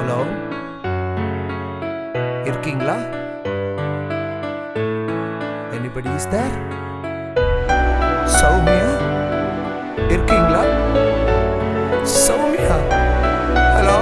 hello இருக்கீங்களா anybody is there Soumya இருக்கீங்களா Soumya hello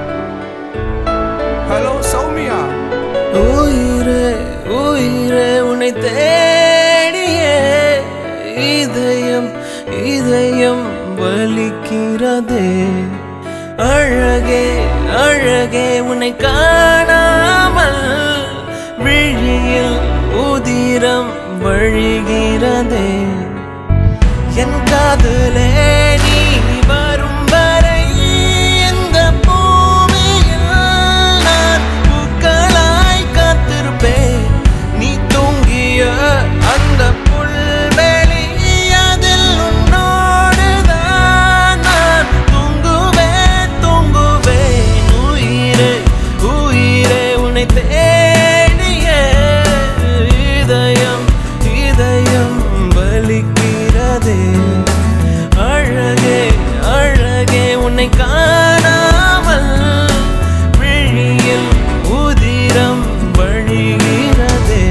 hello Soumya உயிரே உயிரே உன்னை தேடியே இதயம் இதயம் வலிக்கிறதே அழகே அழகே உன்னை காணாமல் விழியில் உதிரம் வழிகிறதே என் காதலே நீ வரும் வரை இந்த பூமியில் நான் பூக்களாய் காத்திருப்பேன் நீ தூங்கிய அந்த புல்வெளி அதில் உன்னோடுதான் நான் தூங்குவேன் தூங்குவேன் உயிரே உயிரே உன்னை தேடிய இதயம் இதயம் வலிக்கிறதே அழகே அழகே உன்னை காணாமல் விழியில் உதிரம் வழிகிறதே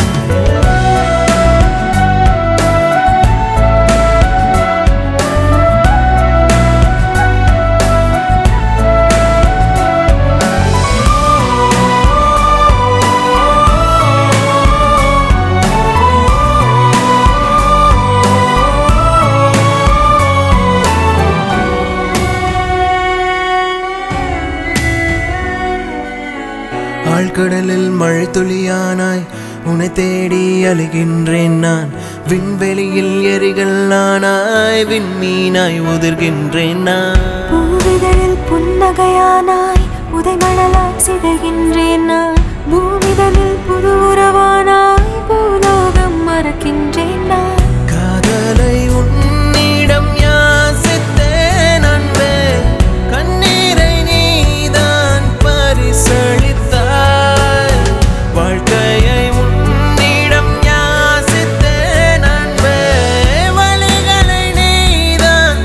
ஆழ்கடலில் மழை துளியானாய் உன்னை தேடி அழுகின்றேன் நான் விண்வெளியில் எரிகள் ஆனாய் விண்மீனாய் உதிர்கின்றேன் நான் பூவிதழில் புன்னகையானாய் உதைமணலாய் சிதைகின்றேன் நான் பூமிதனில் புது உறவானாய் பூலோகம் மறக்கின்றேன் நான் காதலை உன்னிடம் யாசித்தேன் அன்பே கண்ணீரை நீதான் பரிசளித்தாய் வாழ்க்கையை உன்னிடம் யாசித்தேன் அன்பே வழிகளை நீதான்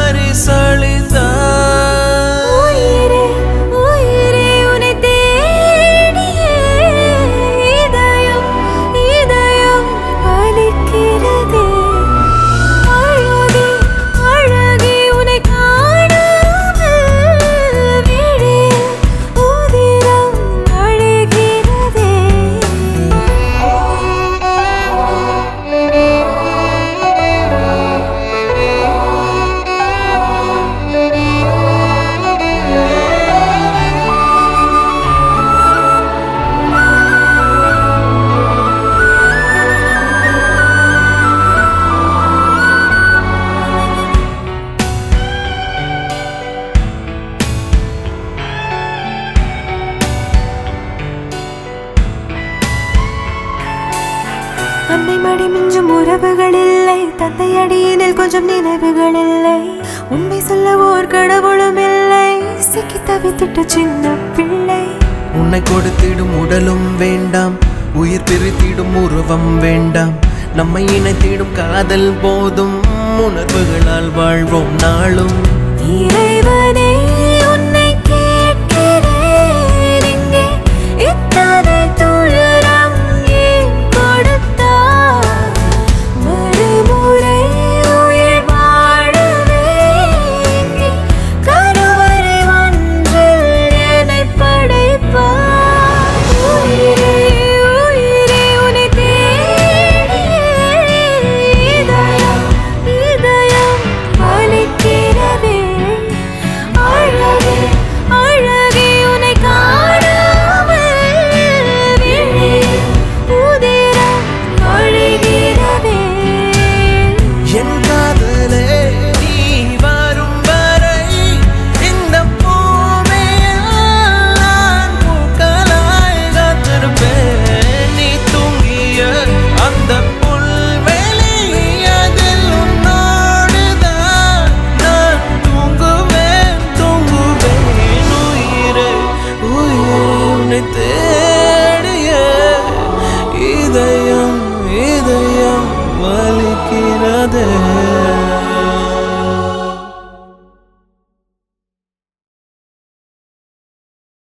பரிசளித்தாய் உயிரே உயிரே உன்னை தேடியே இதயம் இதயம் வலிக்கிறதே அழகே அழகே உன்னை காணாமல் விழியில் உதிரம் அழுகிறதே அன்னை மடி மிஞ்சும் உறவுகள் இல்லை தந்தை அடியினில் கொஞ்சம் நினைவுகள் இல்லை உண்மை சொல்ல ஓர் கடவுளும் இல்லை சிக்கி தவித்திட்ட சின்ன பிள்ளை உன்னை கொடுத்திடும் உடலும் வேண்டாம் உயிர் பிரித்திடும் உருவம் வேண்டாம் நம்மை இணைத்திடும் காதல் போதும் உணர்வுகளால் வாழ்வோம் நாளும் இறைவனே